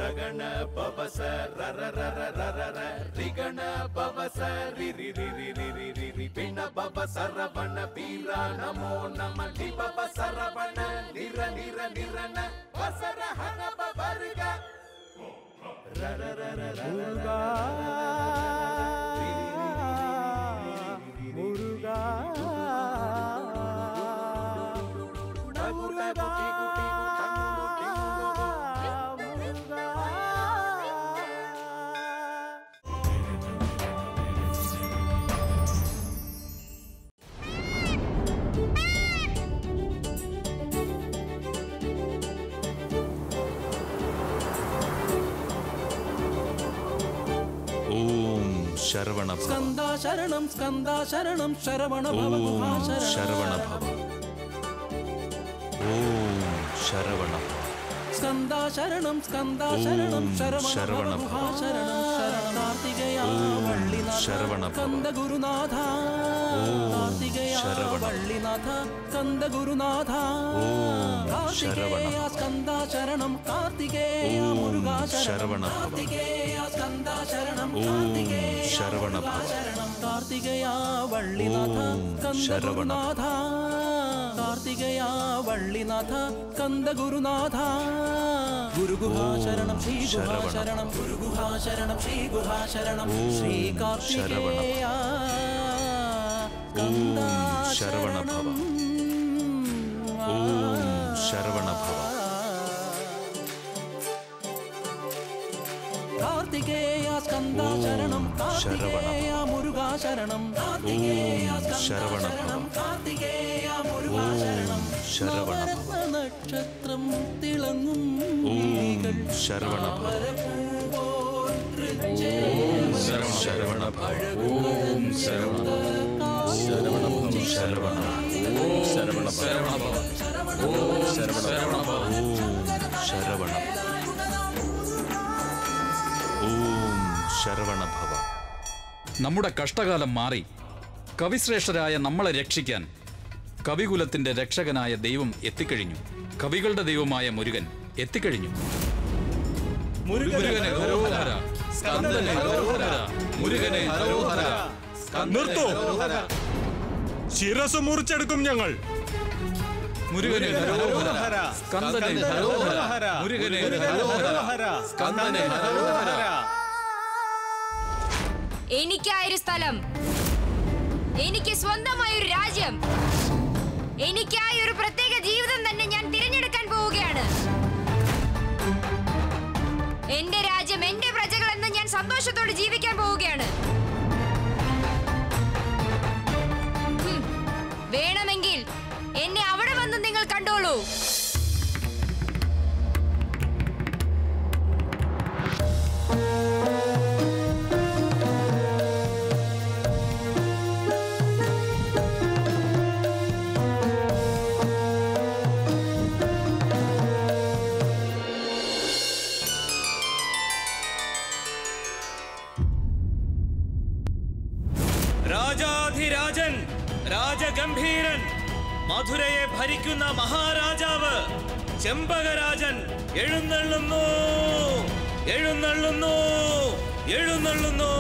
ರಗಣ ಪವಸ ರರ ರರ ರರ ರ ರಿಗಣ ಪವಸ ರಿ ರಿ ರಿ ರಿ ರಿ ರಿ ರಿ ರಿ ಪಿಣ ಪವ ಸರವಣ ಬೀರ ನಮೋ ನಮ ಲಿ ಪವ ಸರವಣ ನಿರ ನಿರ ನಿರನ ವಸರ ಹನ ಪವರ್ಗ ರರ ರರ ರರ മുരുകാ മുരുകാ മുരുകാ മുരുകാ ഓം ശരവണ ഭവ സ്കന്ദ ശരണം സ്കന്ദ ശരണം ശരവണ ഭവ ഓം ഗുഹാശരണം. ശരവണ ഭവ ഓം ശരവണ ഭവ സ്കന്ദ ശരണം സ്കന്ദ ഓം ശരണം ശരവണ ശരവണ ഭവ ഭവ. ഗുഹാശരണം ശരണം കാർത്തികേയ ഓം വള്ളിനാഥ ശരവണ ഭവ. സ്കന്ദ ഗുരുനാഥ ഓം കാർത്തികേയ ശരവണ ഭവ. വള്ളിനാഥ സ്കന്ദ ഗുരുനാഥ ഓം ശരവണ കാർത്തികേയ ഭവ. സ്കന്ദ ശരണം കാർത്തികേയ ഓം മുരുകാ ശരവണ ശരണം ഭവ. കാർത്തികേയ സ്കന്ദ ശരണം ഓം കാർത്തികേയ ശരവണ മുരുകാ ഭവ. ശരണം കാർത്തികേയ വള്ളിനാഥ ഓം സ്കന്ദ ശരവണ ഭവ. ഗുരുനാഥ കാർത്തികേയ വള്ളിനാഥ സ്കന്ദ ഗുരുനാഥ ഗുരുഗുഹാ ഓം ശരണം ശ്രീ ഗുഹാ ശരവണ. ശരണം ഗുരുഗുഹാ ശരണം ശ്രീ ഗുഹാ ശരണം ഓം ശ്രീ ശരവണ. കാർത്തികേയ സ്കന്ദ ശരവണ ഭവ. ശരണം. ഓം ശരവണ ഭവ. കാർത്തികേയ സ്കന്ദ ഓം ശരണം ശരവണ. കാർത്തികേയ മുരുകാ ശരണം കാർത്തികേയ ഓം സ്കന്ദ ശരവണ ഭവ. ശരണം കാർത്തികേയ മുരുകാ ഓം ശരണം ശരവണ ഭവ. നവരത്ന നക്ഷത്രം തിളങ്ങും ഓം മിഴികൾ ശരവണ ഭവ. താമരപ്പൂവോൽ ഓം ശരവണ ഭവ. ഓം ശരവണ ഭവ. ശരവണ ഭവ. ശരവണ ഓം ശരവണ ഭവ. ഓം ശരവണ ഭവ. ഓം ശരവണ ഭവ. ഓം ശരവണ ഭവ നമ്മുടെ കഷ്ടകാലം മാറി കവിശ്രേഷ്ഠരായ നമ്മളെ രക്ഷിക്കാൻ കവികുലത്തിന്റെ രക്ഷകനായ ദൈവം എത്തിക്കഴിഞ്ഞു കവികളുടെ ദൈവമായ മുരുകൻ എത്തിക്കഴിഞ്ഞു മുരുകനെ ഹരോഹര സ്കന്ദനെ ഹരോഹര മുരുകനെ ഹരോഹര നിർത്തൂ ശിരസ് മുറിച്ചെടുക്കും ഞങ്ങൾ മുരുകനെ ഹരോഹര സ്കന്ദനെ ഹരോഹര മുരുകനെ ഹരോഹര സ്കന്ദനെ ഹരോഹര എനിക്കായൊരു സ്ഥലം എനിക്ക് സ്വന്തമായ ഒരു രാജ്യം എനിക്കായി ഒരു പ്രത്യേക ജീവിതം തന്നെ ഞാൻ തിരഞ്ഞെടുക്കാൻ പോവുകയാണ് എന്റെ രാജ്യം എന്റെ പ്രജകൾ എന്ന് ഞാൻ സന്തോഷത്തോടെ ജീവിക്കാൻ പോവുകയാണ് ഹും, വേണമെങ്കിൽ എന്നെ അവിടെ വന്ന് നിങ്ങൾ കണ്ടോളൂ രാജാധിരാജൻ രാജഗംഭീരൻ മധുരയെ ഭരിക്കുന്ന മഹാരാജാവ് ചെമ്പകരാജൻ എഴുന്നള്ളുന്നു എഴുന്നള്ളുന്നു എഴുന്നള്ളുന്നു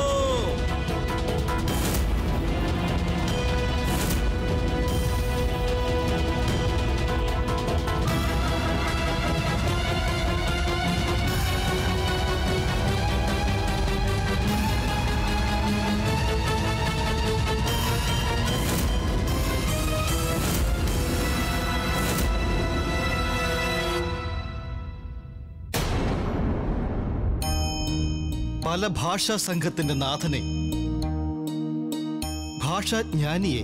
പല ഭാഷാ സംഘത്തിന്റെ നാഥനെ ഭാഷാജ്ഞാനിയെ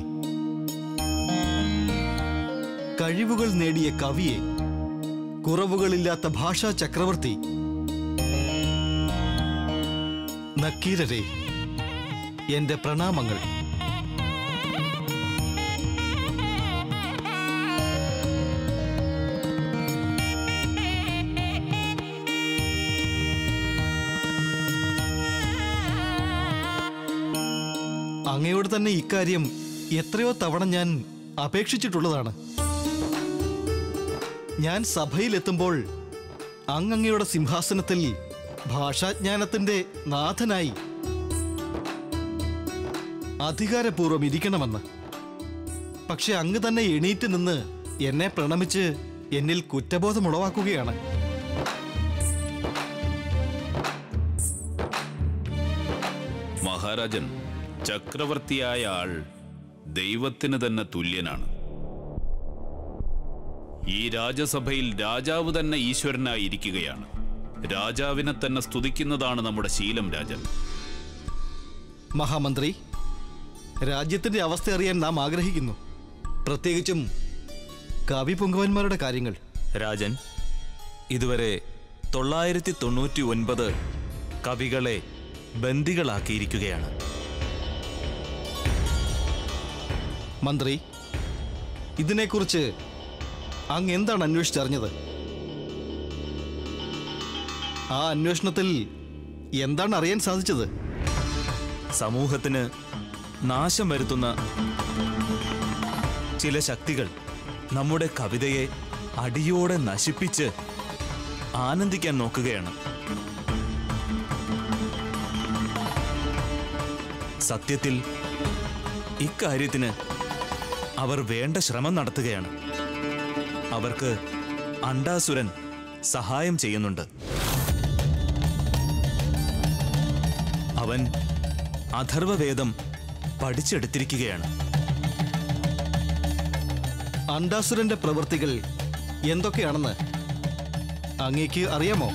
കഴിവുകൾ നേടിയ കവിയെ കുറവുകളില്ലാത്ത ഭാഷാ ചക്രവർത്തി നക്കീരരെ എന്റെ പ്രണാമങ്ങൾ അങ്ങയോട് തന്നെ ഇക്കാര്യം എത്രയോ തവണ ഞാൻ അപേക്ഷിച്ചിട്ടുള്ളതാണ് ഞാൻ സഭയിലെത്തുമ്പോൾ അങ്ങങ്ങയുടെ സിംഹാസനത്തിൽ ഭാഷാജ്ഞാനത്തിന്റെ നാഥനായി അധികാരപൂർവം ഇരിക്കണമെന്ന് പക്ഷെ അങ്ങ് തന്നെ എണീറ്റ് നിന്ന് എന്നെ പ്രണമിച്ച് എന്നിൽ കുറ്റബോധം ഉളവാക്കുകയാണ് മഹാരാജൻ ചക്രവർത്തിയായ ആൾ ദൈവത്തിന് തന്നെ തുല്യനാണ് ഈ രാജസഭയിൽ രാജാവ് തന്നെ ഈശ്വരനായി ഇരിക്കുകയാണ് രാജാവിനെ തന്നെ സ്തുതിക്കുന്നതാണ് നമ്മുടെ ശീലം രാജൻ മഹാമന്ത്രി രാജ്യത്തിന്റെ അവസ്ഥ അറിയാൻ നാം ആഗ്രഹിക്കുന്നു പ്രത്യേകിച്ചും കവി പൊങ്കുവന്മാരുടെ കാര്യങ്ങൾ രാജൻ ഇതുവരെ തൊള്ളായിരത്തി തൊണ്ണൂറ്റി ഒൻപത് കവികളെ ബന്ദികളാക്കിയിരിക്കുകയാണ് മന്ത്രി ഇതിനെക്കുറിച്ച് അങ്ങ് എന്താണ് അന്വേഷിച്ചറിഞ്ഞത് ആ അന്വേഷണത്തിൽ എന്താണ് അറിയാൻ സാധിച്ചത് സമൂഹത്തിന് നാശം വരുത്തുന്ന ചില ശക്തികൾ നമ്മുടെ കവിതയെ അടിയോടെ നശിപ്പിച്ച് ആനന്ദിക്കാൻ നോക്കുകയാണ് സത്യത്തിൽ ഇക്കാര്യത്തിന് അവർ വേണ്ട ശ്രമം നടത്തുകയാണ് അവർക്ക് അണ്ടാസുരൻ സഹായം ചെയ്യുന്നുണ്ട് അവൻ അഥർവവേദം പഠിച്ചെടുത്തിരിക്കുകയാണ് അണ്ടാസുരന്റെ പ്രവൃത്തികൾ എന്തൊക്കെയാണെന്ന് അങ്ങേക്ക് അറിയാമോ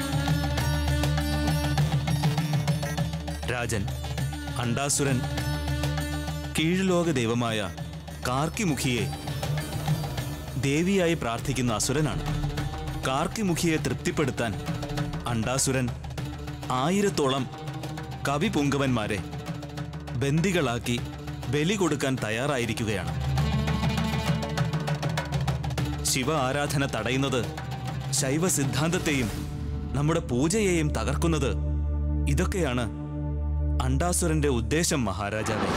രാജൻ അണ്ടാസുരൻ കീഴ്ലോക ദൈവമായ കാർക്കിമുഖിയെ ദേവിയായി പ്രാർത്ഥിക്കുന്ന അസുരനാണ് കാർക്കിമുഖിയെ തൃപ്തിപ്പെടുത്താൻ അണ്ടാസുരൻ ആയിരത്തോളം കവി പുങ്കവന്മാരെ ബന്ദികളാക്കി ബലി കൊടുക്കാൻ തയ്യാറായിരിക്കുകയാണ് ശിവ ആരാധന തടയുന്നത് ശൈവ സിദ്ധാന്തത്തെയും നമ്മുടെ പൂജയെയും തകർക്കുന്നത് ഇതൊക്കെയാണ് അണ്ടാസുരന്റെ ഉദ്ദേശം മഹാരാജാവേ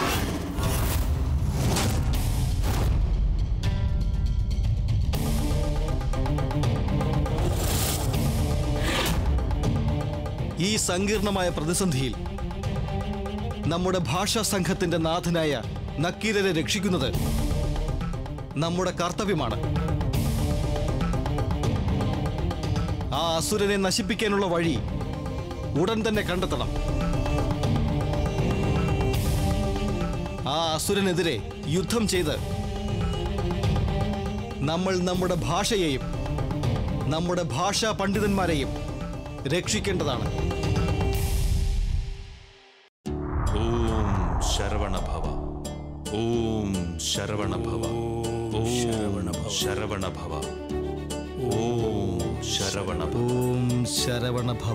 ഈ സങ്കീർണമായ പ്രതിസന്ധിയിൽ നമ്മുടെ ഭാഷാ സംഘത്തിന്റെ നാഥനായ നക്കീരരെ രക്ഷിക്കുന്നത് നമ്മുടെ കർത്തവ്യമാണ് ആ അസുരനെ നശിപ്പിക്കാനുള്ള വഴി ഉടൻ തന്നെ കണ്ടെത്തണം ആ അസുരനെതിരെ യുദ്ധം ചെയ്ത് നമ്മൾ നമ്മുടെ ഭാഷയെയും നമ്മുടെ ഭാഷാ പണ്ഡിതന്മാരെയും രക്ഷിക്കേണ്ടതാണ് ഓം ശരവണഭവ ഓം ശരവണഭവ ഓം ശരവണഭവ ഓം ശരവണഭവ ഓം ശരവണ ഭവ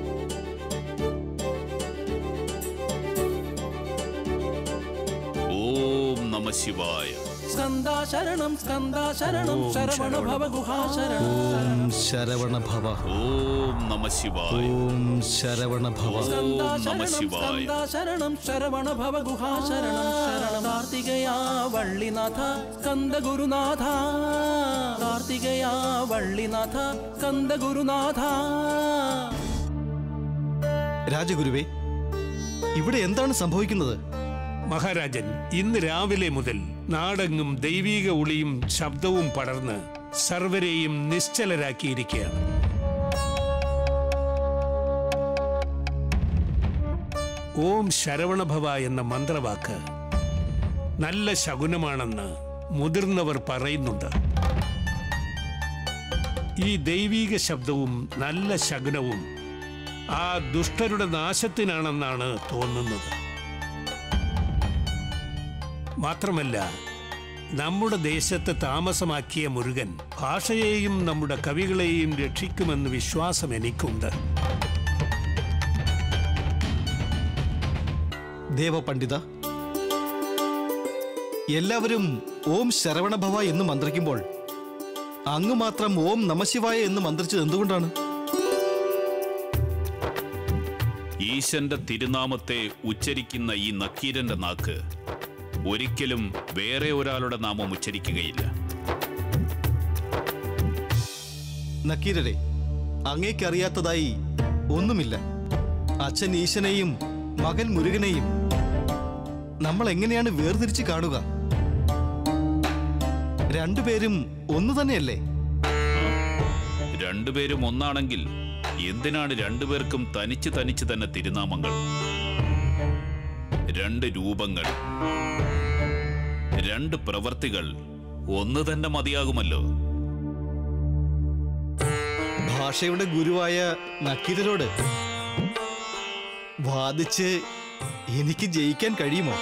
ഓം നമ ശിവായ സ്കന്ദാ ശരണം സ്കന്ദാ ശരണം ശരവണ ഭവ ഗുഹാ ശരണം ഓം ശരവണ ഭവ ഓം നമ ശിവായ ഓം ശരവണ ഭവ സ്കന്ദാ ഓം നമ ശരണം ശിവായ സ്കന്ദാ ശരണം ശരവണ ഭവ ഗുഹാ ശരണം ശരണം കാർത്തികയാ വള്ളിനാഥ സ്കന്ദ ഗുരുനാഥ കാർത്തികയാ വള്ളിനാഥ സ്കന്ദ ഗുരുനാഥ രാജഗുരുവേ ഇവിടെ എന്താണ് സംഭവിക്കുന്നത് മഹാരാജൻ ഇന്ന് രാവിലെ മുതൽ നാടെങ്ങും ദൈവീക ഉളിയും ശബ്ദവും പടർന്ന് സർവരെയും നിശ്ചലരാക്കിയിരിക്കുകയാണ് ഓം ശരവണഭവ എന്ന മന്ത്രവാക്ക് നല്ല ശകുനമാണെന്ന് മുതിർന്നവർ പറയുന്നുണ്ട് ഈ ദൈവീക ശബ്ദവും നല്ല ശകുനവും ആ ദുഷ്ടരുടെ നാശത്തിനാണെന്നാണ് തോന്നുന്നത് മാത്രമല്ല നമ്മുടെ ദേശത്ത് താമസമാക്കിയ മുരുകൻ ഭാഷയെയും നമ്മുടെ കവികളെയും രക്ഷിക്കുമെന്ന് വിശ്വാസം എനിക്കുണ്ട് ദേവപണ്ഡിത എല്ലാവരും ഓം ശരവണഭവ എന്ന് മന്ത്രിക്കുമ്പോൾ അങ്ങ് മാത്രം ഓം നമശിവായ എന്ന് മന്ത്രിച്ചത് എന്തുകൊണ്ടാണ് ഈശന്റെ തിരുനാമത്തെ ഉച്ചരിക്കുന്ന ഈ നക്കീരന്റെ നാക്ക് ഒരിക്കലും വേറെ ഒരാളുടെ നാമം ഉച്ചരിക്കുകയില്ല നക്കീരരെ അങ്ങേക്കറിയാത്തതായി ഒന്നുമില്ല അച്ഛൻ ഈശനെയും മകൻ മുരുകനെയും നമ്മൾ എങ്ങനെയാണ് വേർതിരിച്ച് കാണുക രണ്ടുപേരും ഒന്നു തന്നെയല്ലേ രണ്ടുപേരും ഒന്നാണെങ്കിൽ എന്തിനാണ് രണ്ടുപേർക്കും തനിച്ച് തനിച്ച് തന്നെ തിരുനാമങ്ങൾ രണ്ട് രൂപങ്ങൾ രണ്ട് പ്രവർത്തികൾ ഒന്ന് തന്നെ മതിയാകുമല്ലോ ഭാഷയുടെ ഗുരുവായ നക്കീരരോട് വാദിച്ച് എനിക്ക് ജയിക്കാൻ കഴിയുമോ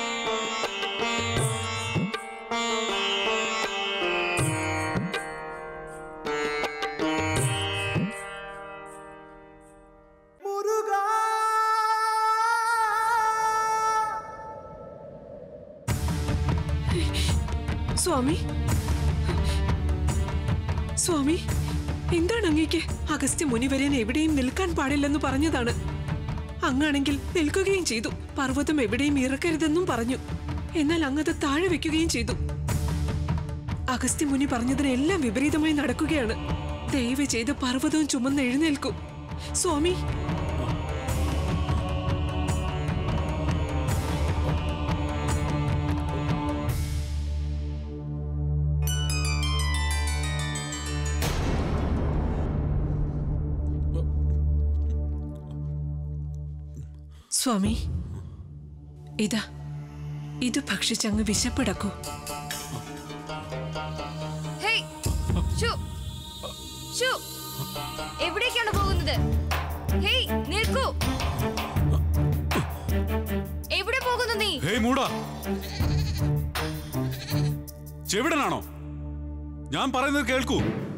സ്വാമി സ്വാമി എന്താണ് അങ്ങേക്ക് അഗസ്ത്യ മുനിവരൻ എവിടെയും നിൽക്കാൻ പാടില്ലെന്ന് പറഞ്ഞതാണ് അങ്ങാണെങ്കിൽ നിൽക്കുകയും ചെയ്തു പർവ്വതം എവിടെയും ഇറക്കരുതെന്നും പറഞ്ഞു എന്നാൽ അങ്ങത് താഴെ വെക്കുകയും ചെയ്തു അഗസ്ത്യ മുനി പറഞ്ഞതിനെല്ലാം വിപരീതമായി നടക്കുകയാണ് ദയവ് ചെയ്ത് പർവ്വതവും ചുമന്ന് എഴുന്നേൽക്കൂ സ്വാമി സ്വാമി ഇതാ ഇത് ഭക്ഷിച്ചങ്ങ് വിശപ്പിടക്കൂ ഹേയ്, ഷു, ഷു, എവിടേക്കാണ് പോകുന്നത് ഹേയ് നിൽക്കൂ എവിടെ പോകുന്നു നീ ഹേയ് മൂടാ ചെവിടനാണോ ഞാൻ പറയുന്നത് കേൾക്കൂ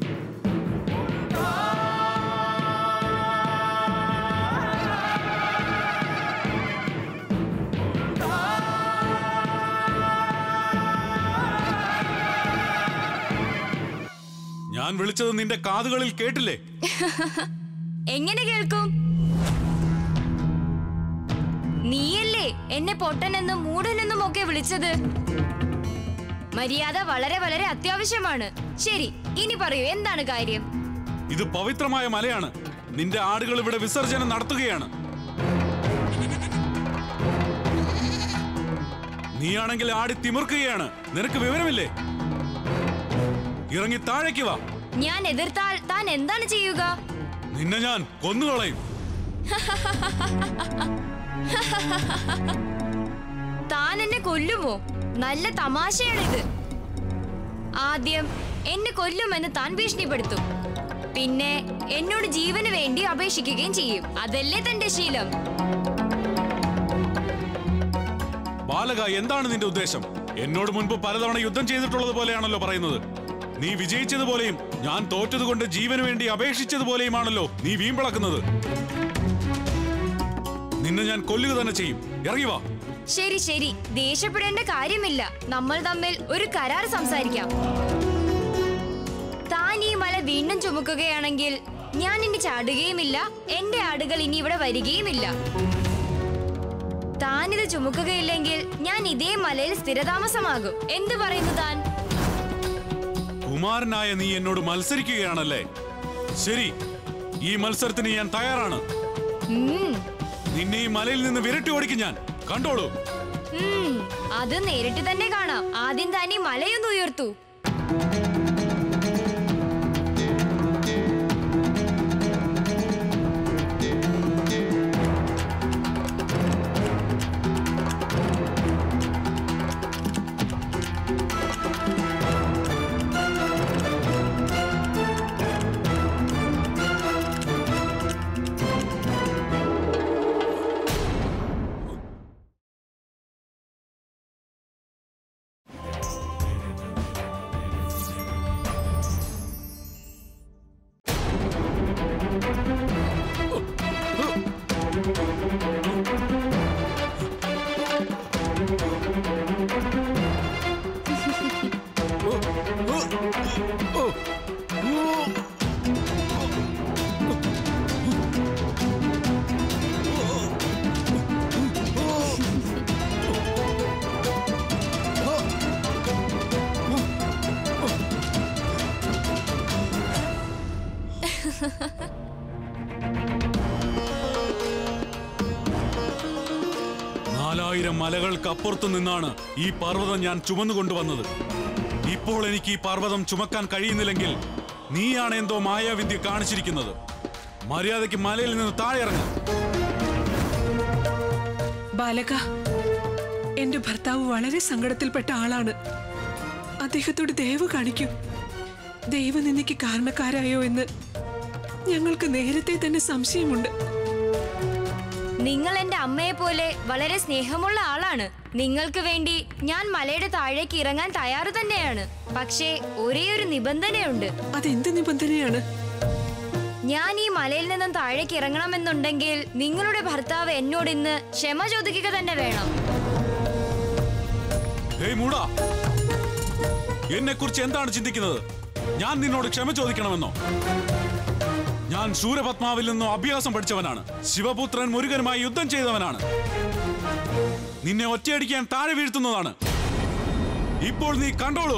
ഞാൻ വിളിച്ചത് നിന്റെ കാതുകളിൽ കേട്ടില്ലേ എങ്ങനെ കേൾക്കും നീയല്ലേ എന്നെ പൊട്ടനെന്നും മൂടനെന്നും ഒക്കെ വിളിച്ചത് മര്യാദ വളരെ വളരെ അത്യാവശ്യമാണ് ശരി ഇനി പറയൂ എന്താണ് കാര്യം ഇത് പവിത്രമായ മലയാണ് നിന്റെ ആടുകൾ ഇവിടെ വിസർജനം നടത്തുകയാണ് നീയാണെങ്കിൽ ആടി തിമിർക്കുകയാണ് നിനക്ക് വിവരമില്ലേ ഇറങ്ങി താഴേക്ക് വാ ഞാൻ എതിർത്താൽ താൻ എന്താണ് ചെയ്യുക നിന്നെ ഞാൻ കൊന്നുകളയും താൻ എന്നെ കൊല്ലുമോ നല്ല തമാശയാണിത് ആദ്യം എന്നെ കൊല്ലുമെന്ന് താൻ ഭീഷണിപ്പെടുത്തും പിന്നെ എന്നോട് ജീവന് വേണ്ടി അപേക്ഷിക്കുകയും ചെയ്യും അതല്ലേ തന്റെ ശീലം ബാലക എന്താണ് നിന്റെ ഉദ്ദേശം എന്നോട് മുൻപ് പലതവണ യുദ്ധം ചെയ്തിട്ടുള്ളത് പോലെയാണല്ലോ പറയുന്നത് നീ വിജയിച്ചതുപോലെയും ഞാൻ തോറ്റതുകൊണ്ട് ജീവന് വേണ്ടി അപേക്ഷിച്ചതുപോലെയുമാണല്ലോ നീ വീമ്പിളക്കുന്നത് നിന്നെ ഞാൻ കൊല്ലുക തന്നെ ചെയ്യും ഇറങ്ങി വാ ശരി ശരി ദേഷ്യപ്പെടേണ്ട കാര്യമില്ല നമ്മൾ തമ്മിൽ ഒരു കരാർ സംസാരിക്കാം താൻ ഈ മല വീണ്ടും ചുമക്കുകയാണെങ്കിൽ ഞാൻ ഇനി ചാടുകയുമില്ല എന്റെ ആടുകൾ ഇനി ഇവിടെ വരികയുമില്ല താൻ ഇത് ചുമക്കുകയില്ലെങ്കിൽ ഞാൻ ഇതേ മലയിൽ സ്ഥിരതാമസമാകും എന്തു പറയുന്നു താൻ കുമാരനായ നീ എന്നോട് മത്സരിക്കുകയാണല്ലേ ശരി ഈ മത്സരത്തിന് ഞാൻ തയ്യാറാണ് ഉം, നിന്നെ ഈ മലയിൽ നിന്ന് വിരട്ടി ഓടിക്കും ഞാൻ കണ്ടോളൂ ഉം, അത് നേരിട്ട് തന്നെ കാണാം ആദ്യം താൻ ഈ മലയൊന്ന് ഉയർത്തു മൂവായിരം മലകൾക്കപ്പുറത്തു നിന്നാണ് ഈ പർവ്വതം ഞാൻ ചുമന്നുകൊണ്ടുവന്നത് ഇപ്പോൾ എനിക്ക് ഈ പർവ്വതം ചുമക്കാൻ കഴിയുന്നില്ലെങ്കിൽ നീയാണ് എന്തോ മായാവിദ്യ കാണിച്ചിരിക്കുന്നത് മര്യാദയ്ക്ക് മലയിൽ നിന്ന് താഴെ ഇറങ്ങും ബാലക എന്റെ ഭർത്താവ് വളരെ സങ്കടത്തിൽപ്പെട്ട ആളാണ് അദ്ദേഹത്തോട് ദയവ് കാണിക്കൂ ദൈവനിന്ദയ്ക്ക് കാരണക്കാരായോ എന്ന് ഞങ്ങൾക്ക് നേരത്തെ തന്നെ സംശയമുണ്ട് നിങ്ങൾ എന്റെ അമ്മയെ പോലെ വളരെ സ്നേഹമുള്ള ആളാണ് നിങ്ങൾക്ക് വേണ്ടി ഞാൻ മലയുടെ താഴേക്ക് ഇറങ്ങാൻ തയ്യാറു തന്നെയാണ് പക്ഷേ ഒരേ ഒരു നിബന്ധനയുണ്ട് അതെന്ത് നിബന്ധനയാണ് ഞാൻ ഈ മലയിൽ നിന്നും താഴേക്ക് ഇറങ്ങണമെന്നുണ്ടെങ്കിൽ നിങ്ങളുടെ ഭർത്താവ് എന്നോട് ഇന്ന് ക്ഷമ ചോദിക്കുക തന്നെ വേണം ഹേയ് മൂടാ എന്നെ കുറിച്ച് എന്താണ് ചിന്തിക്കുന്നത് ഞാൻ നിന്നോട് ക്ഷമ ചോദിക്കണമെന്നോ ഞാൻ ശൂരപത്മാവിൽ നിന്നും അഭ്യാസം പഠിച്ചവനാണ് ശിവപുത്രൻ മുരുകനുമായി യുദ്ധം ചെയ്തവനാണ് നിന്നെ ഒറ്റയടിക്കാൻ താഴെ വീഴ്ത്തുന്നതാണ് ഇപ്പോൾ നീ കണ്ടോളൂ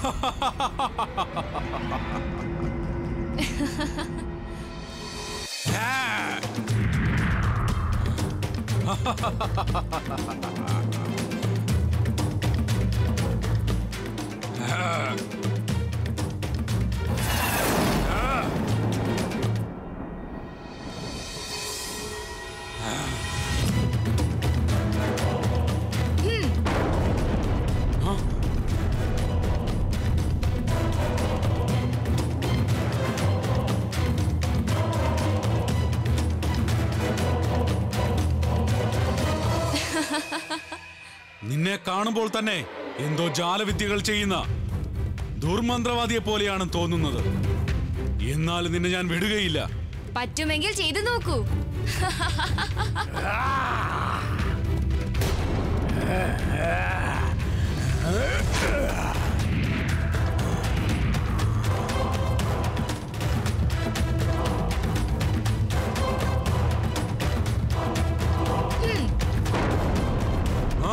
നിന്നെ കാണുമ്പോൾ തന്നെ എന്തോ ജാലവിദ്യകൾ ചെയ്യുന്ന ദുർമന്ത്രവാദിയെ പോലെയാണ് തോന്നുന്നത് എന്നാൽ നിന്നെ ഞാൻ വിടുകയില്ല പറ്റുമെങ്കിൽ ചെയ്തു നോക്കൂ ആ?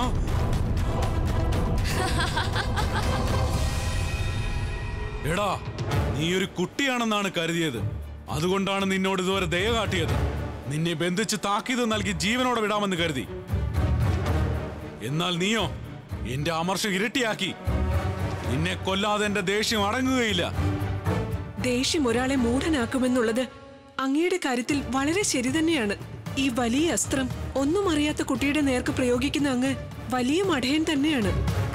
എടാ നീ ഒരു കുട്ടിയാണെന്നാണ് കരുതിയത് അതുകൊണ്ടാണ് നിന്നോട് ഇതുവരെ ദയ കാട്ടിയത് നിന്നെ ബന്ധിച്ച് താക്കീത് നൽകി ജീവനോടെ വിടാമെന്ന് കരുതി എന്നാൽ നീയോ എന്റെ അമർഷം ഇരട്ടിയാക്കി നിന്നെ കൊല്ലാതെ എന്റെ ദേഷ്യം അടങ്ങുകയില്ല ദേഷ്യം ഒരാളെ മൂഢനാക്കുമെന്നുള്ളത് അങ്ങയുടെ കാര്യത്തിൽ വളരെ ശരി തന്നെയാണ് ഈ വലിയ അസ്ത്രം ഒന്നും അറിയാത്ത കുട്ടിയുടെ നേർക്ക് പ്രയോഗിക്കുന്ന അങ്ങ് വലിയ മടയൻ തന്നെയാണ്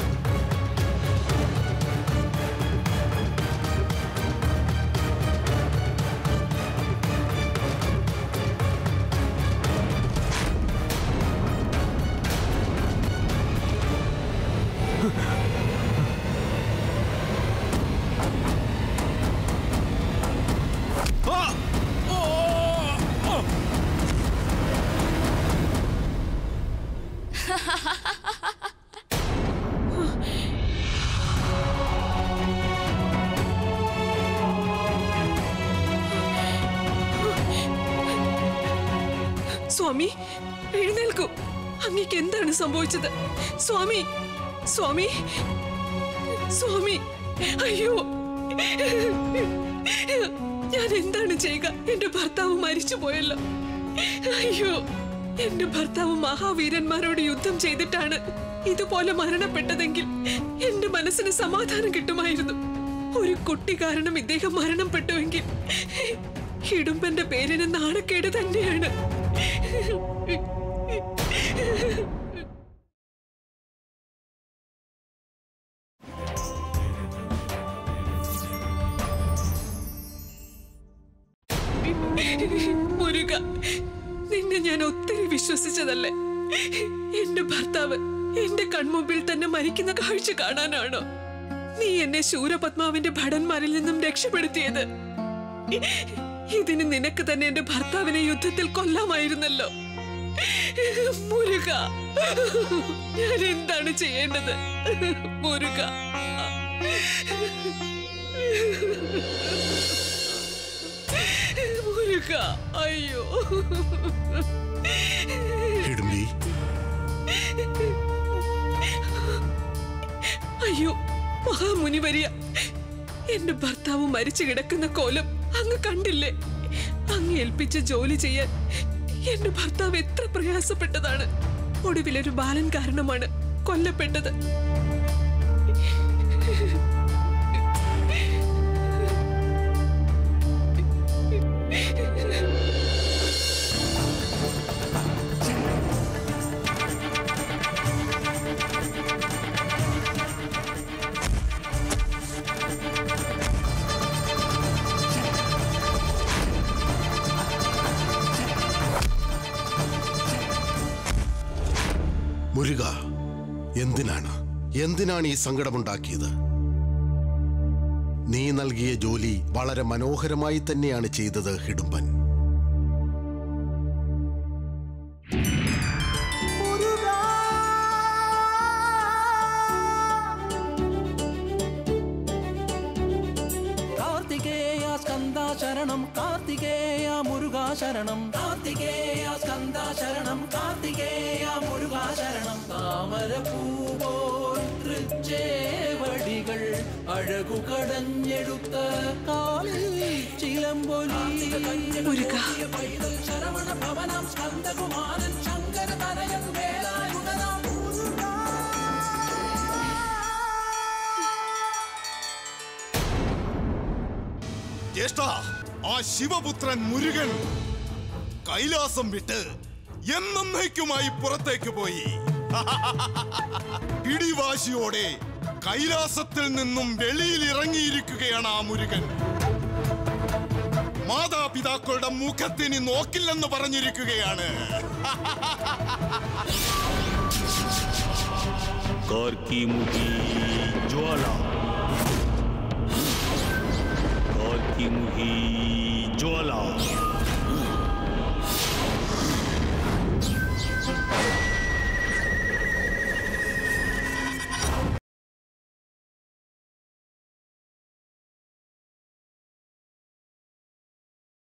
സ്വാമി എഴുന്നേൽക്കൂ അങ്ങേക്ക് എന്താണ് സംഭവിച്ചത് സ്വാമി സ്വാമി സ്വാമി അയ്യോ ഞാൻ എന്താണ് ചെയ്യുക എന്റെ ഭർത്താവ് മരിച്ചു പോയല്ലോ അയ്യോ എന്റെ ഭർത്താവ് മഹാവീരന്മാരോട് യുദ്ധം ചെയ്തിട്ടാണ് ഇതുപോലെ മരണപ്പെട്ടതെങ്കിൽ എന്റെ മനസ്സിന് സമാധാനം കിട്ടുമായിരുന്നു ഒരു കുട്ടി കാരണം ഇദ്ദേഹം മരണപ്പെട്ടുവെങ്കിൽ ഹിഡുമ്പന്റെ പേരിന് നാണക്കേട് തന്നെയാണ് മുരുക നിന്നെ ഞാൻ ഒത്തിരി വിശ്വസിച്ചതല്ലേ എന്റെ ഭർത്താവ് എന്റെ കൺമുമ്പിൽ തന്നെ മരിക്കുന്ന കാഴ്ച കാണാനാണോ നീ എന്നെ ശൂരപത്മാവിന്റെ ഭടന്മാരിൽ നിന്നും രക്ഷപ്പെടുത്തിയത് ഇതിന് നിനക്ക് തന്നെ എന്റെ ഭർത്താവിനെ യുദ്ധത്തിൽ കൊല്ലാമായിരുന്നല്ലോ മുരുക ഞാൻ എന്താണ് ചെയ്യേണ്ടത് മുരുക മുരുക അയ്യോ ഹിഡുംബി അയ്യോ മഹാമുനി വരിയ എന്റെ ഭർത്താവ് മരിച്ചു കിടക്കുന്ന കോലം അങ്ങ് കണ്ടില്ലേ അങ്ങ് ഏൽപ്പിച്ച ജോലി ചെയ്യാൻ എന്റെ ഭർത്താവ് എത്ര പ്രയാസപ്പെട്ടതാണ് ഒടുവിലൊരു ബാലൻ കാരണമാണ് കൊല്ലപ്പെട്ടത് മുരുക എന്തിനാണ് എന്തിനാണ് ഈ സങ്കടമുണ്ടാക്കിയത് നീ നൽകിയ ജോലി വളരെ മനോഹരമായി തന്നെയാണ് ചെയ്തത് ഹിഡുമ്പൻ കാർത്തികേയ സ്കന്ദ ശരണം കാർത്തികേയ മുരുകാ ശരണം കാർത്തികേയ സ്കന്ദ ശരണം കാർത്തികേയ മുരുകാ ശരണം താമരപ്പൂപോൽ തൃച്ചേവടികൾ അഴകു കടഞ്ഞെടുത്ത കാലിൽ ചിലമ്പൊലി പൈതൽ ശരവണ ഭവനം സ്കന്ദകുമാരൻ ശങ്കര തനയൻ വേലായുധനാം ജ്യേഷ്ഠ ആ ശിവപുത്രൻ മുരുകൻ കൈലാസം വിട്ട് എന്നേക്കുമായി പുറത്തേക്ക് പോയി പിടിവാശിയോടെ കൈലാസത്തിൽ നിന്നും വെളിയിൽ ഇറങ്ങിയിരിക്കുകയാണ് ആ മുരുകൻ മാതാപിതാക്കളുടെ മുഖത്തിനി നോക്കില്ലെന്ന് പറഞ്ഞിരിക്കുകയാണ് कार्कीमुखी ज्वाला कार्कीमुखी ज्वाला